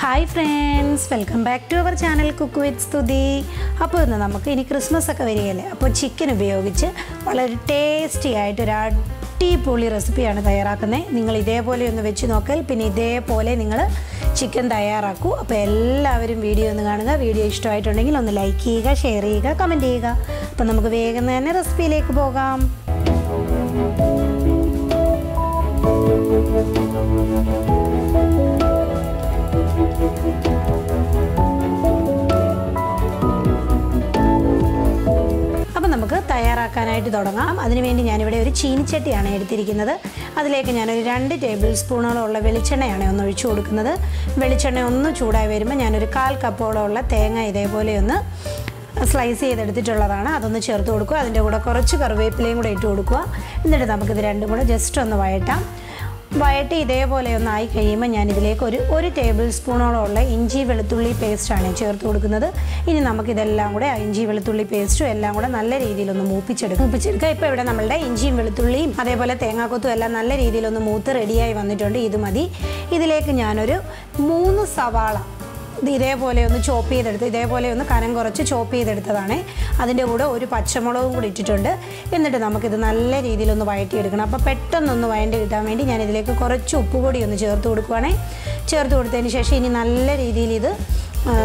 hi friends welcome back to our channel cook with Sthuthi അപ്പോൾ ഇന്ന് നമുക്ക് ഇനി ക്രിസ്മസ് ഒക്കെ വരികയല്ലേ അപ്പോൾ ചിക്കൻ ഉപയോഗിച്ച് വളരെ ടേസ്റ്റി ആയിട്ട് ഒരു അടിപൊളി റെസിപ്പിയാണ് തയ്യാറാക്കുന്നത് നിങ്ങൾ ഇതേപോലെ ഒന്ന് വെച്ച് നോക്കൽ പിന്നെ ഇതേപോലെ നിങ്ങൾ ചിക്കൻ തയ്യാറാക്കൂ അപ്പോൾ എല്ലാവരും വീഡിയോ ഒന്ന് കാണുക വീഡിയോ ഇഷ്ടമായിട്ടുണ്ടെങ്കിൽ ഒന്ന് ലൈക്ക് ചെയ്യുക ഷെയർ ചെയ്യുക കമൻറ്റ് ചെയ്യുക അപ്പോൾ നമുക്ക് വേഗം തന്നെ റെസിപ്പിയിലേക്ക് പോകാം അപ്പോൾ നമുക്ക് തയ്യാറാക്കാനായിട്ട് തുടങ്ങാം അതിനുവേണ്ടി ഞാനിവിടെ ഒരു ചീനിച്ചട്ടിയാണ് എടുത്തിരിക്കുന്നത് അതിലേക്ക് ഞാനൊരു രണ്ട് ടേബിൾ സ്പൂണോളമുള്ള വെളിച്ചെണ്ണയാണ് ഒന്ന് ഒഴിച്ചു കൊടുക്കുന്നത് വെളിച്ചെണ്ണ ഒന്ന് ചൂടായി വരുമ്പോൾ ഞാനൊരു കാൽ കപ്പോളമുള്ള തേങ്ങ ഇതേപോലെ ഒന്ന് സ്ലൈസ് ചെയ്തെടുത്തിട്ടുള്ളതാണ് അതൊന്ന് ചേർത്ത് കൊടുക്കുക അതിൻ്റെ കൂടെ കുറച്ച് കറിവേപ്പിലയും കൂടെ ഇട്ട് കൊടുക്കുക എന്നിട്ട് നമുക്കിത് രണ്ടും കൂടെ ജസ്റ്റ് ഒന്ന് വഴറ്റാം വഴറ്റി ഇതേപോലെ ഒന്ന് ആയി കഴിയുമ്പോൾ ഞാൻ ഇതിലേക്ക് ഒരു ഒരു ടേബിൾ സ്പൂണോളമുള്ള ഇഞ്ചി വെളുത്തുള്ളി പേസ്റ്റാണ് ചേർത്ത് കൊടുക്കുന്നത് ഇനി നമുക്കിതെല്ലാം കൂടെ ആ ഇഞ്ചി വെളുത്തുള്ളി പേസ്റ്റും എല്ലാം കൂടെ നല്ല രീതിയിലൊന്ന് മൂപ്പിച്ചെടുക്കും മൂപ്പിച്ചെടുക്കുക ഇപ്പോൾ ഇവിടെ നമ്മളുടെ ഇഞ്ചിയും വെളുത്തുള്ളിയും അതേപോലെ തേങ്ങാക്കൊത്തും എല്ലാം നല്ല രീതിയിലൊന്ന് മൂത്ത് റെഡിയായി വന്നിട്ടുണ്ട് ഇത് മതി ഇതിലേക്ക് ഞാനൊരു മൂന്ന് സവാള ഇത് ഇതേപോലെ ഒന്ന് ചോപ്പ് ചെയ്തെടുത്ത് ഇതേപോലെ ഒന്ന് കനം കുറച്ച് ചോപ്പ് ചെയ്തെടുത്തതാണ് അതിൻ്റെ കൂടെ ഒരു പച്ചമുളകും കൂടി ഇട്ടിട്ടുണ്ട് എന്നിട്ട് നമുക്കിത് നല്ല രീതിയിലൊന്ന് വഴറ്റിയെടുക്കണം അപ്പോൾ പെട്ടെന്നൊന്ന് വഴണ്ടി കിട്ടാൻ വേണ്ടി ഞാൻ ഇതിലേക്ക് കുറച്ച് ഉപ്പ് കൂടി ഒന്ന് ചേർത്ത് കൊടുക്കുവാണേ ചേർത്ത് കൊടുത്തതിന് ശേഷം ഇനി നല്ല രീതിയിൽ ഇത് ആ,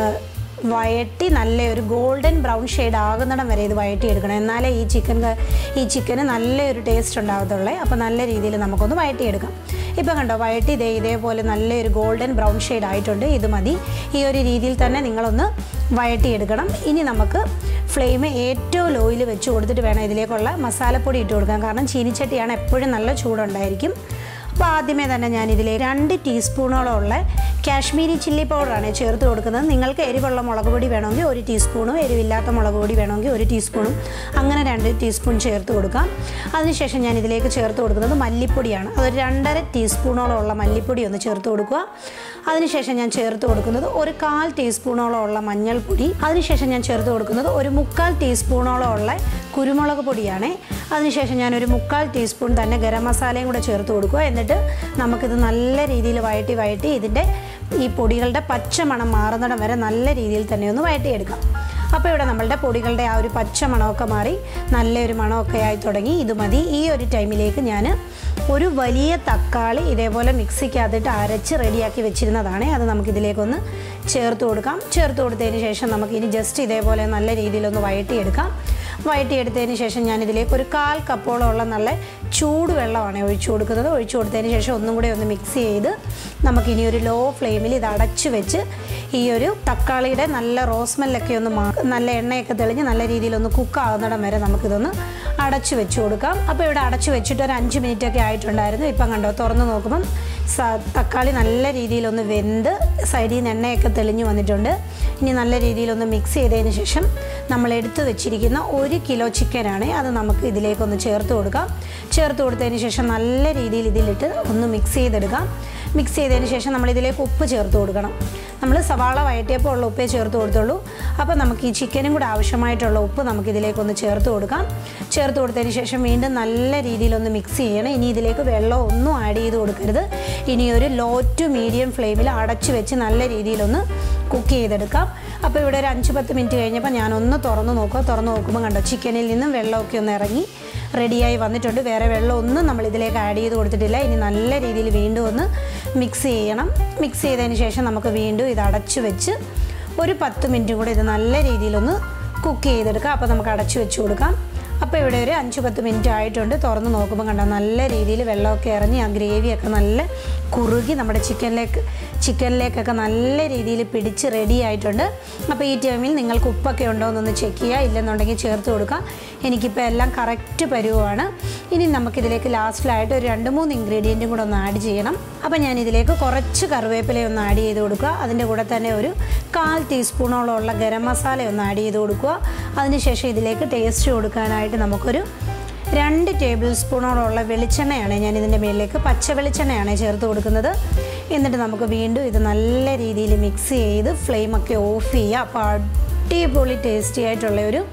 വഴറ്റി നല്ല ഒരു ഗോൾഡൻ ബ്രൗൺ ഷെയ്ഡ് ആകുന്നിടം വരെ ഇത് വഴറ്റിയെടുക്കണം എന്നാലേ ഈ ചിക്കൻ ഈ ചിക്കന് നല്ലൊരു ടേസ്റ്റ് ഉണ്ടാകത്തുള്ളേ അപ്പോൾ നല്ല രീതിയിൽ നമുക്കൊന്ന് വഴറ്റിയെടുക്കാം ഇപ്പം കണ്ടോ വഴറ്റി ഇതേ ഇതേപോലെ നല്ലൊരു ഗോൾഡൻ ബ്രൗൺ ഷെയ്ഡ് ആയിട്ടുണ്ട് ഇത് മതി ഈ ഒരു രീതിയിൽ തന്നെ നിങ്ങളൊന്ന് വഴറ്റിയെടുക്കണം ഇനി നമുക്ക് ഫ്ലെയിം ഏറ്റവും ലോയിൽ വെച്ച് കൊടുത്തിട്ട് വേണം ഇതിലേക്കുള്ള മസാലപ്പൊടി ഇട്ട് കൊടുക്കാൻ കാരണം ചീനിച്ചട്ടിയാണ് എപ്പോഴും നല്ല ചൂടുണ്ടായിരിക്കും അപ്പോൾ ആദ്യമേ തന്നെ ഞാൻ ഇതിൽ രണ്ട് ടീസ്പൂണോളം ഉള്ള കാശ്മീരി ചില്ലി പൗഡറാണ് ചേർത്ത് കൊടുക്കുന്നത് നിങ്ങൾക്ക് എരിവുള്ള മുളക് പൊടി വേണമെങ്കിൽ ഒരു ടീസ്പൂണും എരിവില്ലാത്ത മുളക് പൊടി വേണമെങ്കിൽ ഒരു ടീസ്പൂണും അങ്ങനെ രണ്ട് ടീസ്പൂൺ ചേർത്ത് കൊടുക്കാം അതിനുശേഷം ഞാൻ ഇതിലേക്ക് ചേർത്ത് കൊടുക്കുന്നത് മല്ലിപ്പൊടിയാണ് അതൊരു രണ്ടര ടീസ്പൂണോളം ഉള്ള മല്ലിപ്പൊടി ഒന്ന് ചേർത്ത് കൊടുക്കുക അതിനുശേഷം ഞാൻ ചേർത്ത് കൊടുക്കുന്നത് ഒരു കാൽ ടീസ്പൂണോളം ഉള്ള മഞ്ഞൾപ്പൊടി അതിനുശേഷം ഞാൻ ചേർത്ത് കൊടുക്കുന്നത് ഒരു മുക്കാൽ ടീസ്പൂണോളം ഉള്ള കുരുമുളക് പൊടിയാണ് അതിനുശേഷം ഞാൻ ഒരു മുക്കാൽ ടീസ്പൂൺ തന്നെ ഗരം മസാലയും കൂടെ ചേർത്ത് കൊടുക്കുക എന്നിട്ട് നമുക്കിത് നല്ല രീതിയിൽ വഴറ്റി വഴറ്റി ഇതിൻ്റെ ഈ പൊടികളുടെ പച്ച മണം മാറുന്നിടം വരെ നല്ല രീതിയിൽ തന്നെ ഒന്ന് വഴറ്റിയെടുക്കാം അപ്പോൾ ഇവിടെ നമ്മളുടെ പൊടികളുടെ ആ ഒരു പച്ച മണമൊക്കെ മാറി നല്ലൊരു മണമൊക്കെ ആയി തുടങ്ങി ഇത് മതി ഈ ഒരു ടൈമിലേക്ക് ഞാൻ ഒരു വലിയ തക്കാളി ഇതേപോലെ മിക്സിക്കകത്തിട്ട് അരച്ച് റെഡിയാക്കി വെച്ചിരുന്നതാണ് അത് നമുക്കിതിലേക്കൊന്ന് ചേർത്ത് കൊടുക്കാം ചേർത്ത് കൊടുത്തതിന് ശേഷം നമുക്കിനി ജസ്റ്റ് ഇതേപോലെ നല്ല രീതിയിലൊന്ന് വഴറ്റിയെടുക്കാം വഴറ്റിയെടുത്തതിന് ശേഷം ഞാൻ ഇതിലേക്ക് ഒരു കാൽ കപ്പോളമുള്ള നല്ല ചൂട് വെള്ളമാണ് ഒഴിച്ചു കൊടുക്കുന്നത് ഒഴിച്ചു കൊടുത്തതിന് ശേഷം ഒന്നും കൂടെ ഒന്ന് മിക്സ് ചെയ്ത് നമുക്കിനി ഒരു ലോ ഫ്ലെയിമിൽ ഇത് അടച്ചു വെച്ച് ഈ ഒരു തക്കാളിയുടെ നല്ല റോസ്മെല്ലൊക്കെ ഒന്ന് മാ നല്ല എണ്ണയൊക്കെ തെളിഞ്ഞ് നല്ല രീതിയിലൊന്ന് കുക്ക് ആകുന്നിടം വരെ നമുക്കിതൊന്ന് അടച്ചു വെച്ച് കൊടുക്കാം അപ്പോൾ ഇവിടെ അടച്ചു വെച്ചിട്ട് ഒരു അഞ്ച് മിനിറ്റ് ഒക്കെ ആയിട്ടുണ്ടായിരുന്നു ഇപ്പം കണ്ടോ തുറന്ന് നോക്കുമ്പം സ തക്കാളി നല്ല രീതിയിലൊന്ന് വെന്ത് സൈഡിൽ നിന്ന് എണ്ണയൊക്കെ തെളിഞ്ഞ് വന്നിട്ടുണ്ട് ഇനി നല്ല രീതിയിലൊന്ന് മിക്സ് ചെയ്തതിന് ശേഷം നമ്മൾ എടുത്തു വെച്ചിരിക്കുന്ന ഒരു കിലോ ചിക്കനാണ് അത് നമുക്ക് ഇതിലേക്കൊന്ന് ചേർത്ത് കൊടുക്കാം ചേർത്ത് കൊടുത്തതിന് ശേഷം നല്ല രീതിയിൽ ഇതിലിട്ട് ഒന്ന് മിക്സ് ചെയ്തെടുക്കാം മിക്സ് ചെയ്തതിന് ശേഷം നമ്മൾ ഇതിലേക്ക് ഉപ്പ് ചേർത്ത് കൊടുക്കണം നമ്മൾ സവാള വഴറ്റിയപ്പോൾ ഉള്ള ഉപ്പേ ചേർത്ത് കൊടുത്തുള്ളൂ അപ്പോൾ നമുക്ക് ഈ ചിക്കനും കൂടെ ആവശ്യമായിട്ടുള്ള ഉപ്പ് നമുക്ക് ഇതിലേക്കൊന്ന് ചേർത്ത് കൊടുക്കാം ചേർത്ത് കൊടുത്തതിന് ശേഷം വീണ്ടും നല്ല രീതിയിലൊന്ന് മിക്സ് ചെയ്യണം ഇനി ഇതിലേക്ക് വെള്ളം ഒന്നും ആഡ് ചെയ്ത് കൊടുക്കരുത് ഇനി ഒരു ലോ ടു മീഡിയം ഫ്ലെയിമിൽ അടച്ചു വെച്ച് നല്ല രീതിയിലൊന്ന് കുക്ക് ചെയ്തെടുക്കാം അപ്പോൾ ഇവിടെ ഒരു അഞ്ച് പത്ത് മിനിറ്റ് കഴിഞ്ഞപ്പോൾ ഞാനൊന്ന് തുറന്ന് നോക്കുക തുറന്ന് നോക്കുമ്പോൾ കണ്ടോ ചിക്കനിൽ നിന്നും വെള്ളമൊക്കെ ഒന്ന് ഇറങ്ങി റെഡിയായി വന്നിട്ടുണ്ട് വേറെ വെള്ളമൊന്നും നമ്മൾ ഇതിലേക്ക് ആഡ് ചെയ്ത് കൊടുത്തിട്ടില്ല ഇനി നല്ല രീതിയിൽ വീണ്ടും ഒന്ന് മിക്സ് ചെയ്യണം മിക്സ് ചെയ്തതിന് ശേഷം നമുക്ക് വീണ്ടും ഇത് അടച്ചു വെച്ച് ഒരു പത്ത് മിനിറ്റ് കൂടെ ഇത് നല്ല രീതിയിലൊന്ന് കുക്ക് ചെയ്തെടുക്കാം അപ്പോൾ നമുക്ക് അടച്ചു വെച്ച് കൊടുക്കാം അപ്പോൾ ഇവിടെ ഒരു അഞ്ച് പത്ത് മിനിറ്റ് ആയിട്ടുണ്ട് തുറന്ന് നോക്കുമ്പോൾ കണ്ട നല്ല രീതിയിൽ വെള്ളമൊക്കെ ഇറങ്ങി ആ ഗ്രേവിയൊക്കെ നല്ല കുറുകി നമ്മുടെ ചിക്കനിലേക്ക് ചിക്കനിലേക്കൊക്കെ നല്ല രീതിയിൽ പിടിച്ച് റെഡി ആയിട്ടുണ്ട് അപ്പോൾ ഈ ടൈമിൽ നിങ്ങൾക്ക് ഉപ്പൊക്കെ ഉണ്ടോ എന്നൊന്ന് ചെക്ക് ചെയ്യുക ഇല്ലെന്നുണ്ടെങ്കിൽ ചേർത്ത് കൊടുക്കാം എനിക്കിപ്പോൾ എല്ലാം കറക്റ്റ് പരുവമാണ് ഇനി നമുക്കിതിലേക്ക് ലാസ്റ്റിലായിട്ട് ഒരു രണ്ട് മൂന്ന് ഇൻഗ്രീഡിയൻറ്റും കൂടെ ഒന്ന് ആഡ് ചെയ്യണം അപ്പോൾ ഞാൻ ഇതിലേക്ക് കുറച്ച് കറിവേപ്പില ഒന്ന് ആഡ് ചെയ്ത് കൊടുക്കുക അതിൻ്റെ കൂടെ തന്നെ ഒരു കാൽ ടീസ്പൂണോളം ഉള്ള ഗരം മസാല ഒന്ന് ആഡ് ചെയ്ത് കൊടുക്കുക അതിനുശേഷം ഇതിലേക്ക് ടേസ്റ്റ് കൊടുക്കാനായിട്ട് നമുക്കൊരു രണ്ട് ടേബിൾ സ്പൂണോളമുള്ള വെളിച്ചെണ്ണയാണ് ഞാൻ ഇതിൻ്റെ മുകളിലേക്ക് പച്ച വെളിച്ചെണ്ണയാണ് ചേർത്ത് കൊടുക്കുന്നത് എന്നിട്ട് നമുക്ക് വീണ്ടും ഇത് നല്ല രീതിയിൽ മിക്സ് ചെയ്ത് ഫ്ലെയിമൊക്കെ ഓഫ് ചെയ്യുക അപ്പോൾ അടിപൊളി ടേസ്റ്റി ആയിട്ടുള്ള ഒരു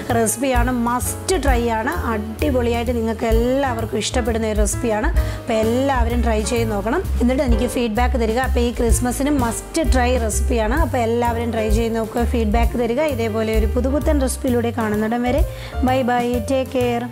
റെസിപ്പിയാണ് മസ്റ്റ് ട്രൈ ആണ് അടിപൊളിയായിട്ട് നിങ്ങൾക്ക് എല്ലാവർക്കും ഇഷ്ടപ്പെടുന്ന ഒരു റെസിപ്പിയാണ് അപ്പോൾ എല്ലാവരും ട്രൈ ചെയ്ത് നോക്കണം എന്നിട്ട് എനിക്ക് ഫീഡ്ബാക്ക് തരിക അപ്പോൾ ഈ ക്രിസ്മസിന് മസ്റ്റ് ട്രൈ റെസിപ്പിയാണ് അപ്പോൾ എല്ലാവരും ട്രൈ ചെയ്ത് നോക്കുക ഫീഡ്ബാക്ക് തരിക ഇതേപോലെ ഒരു പുതുപുത്തൻ റെസിപ്പിയിലൂടെ കാണുന്നിടം വരെ ബൈ ബൈ ടേക്ക് കെയർ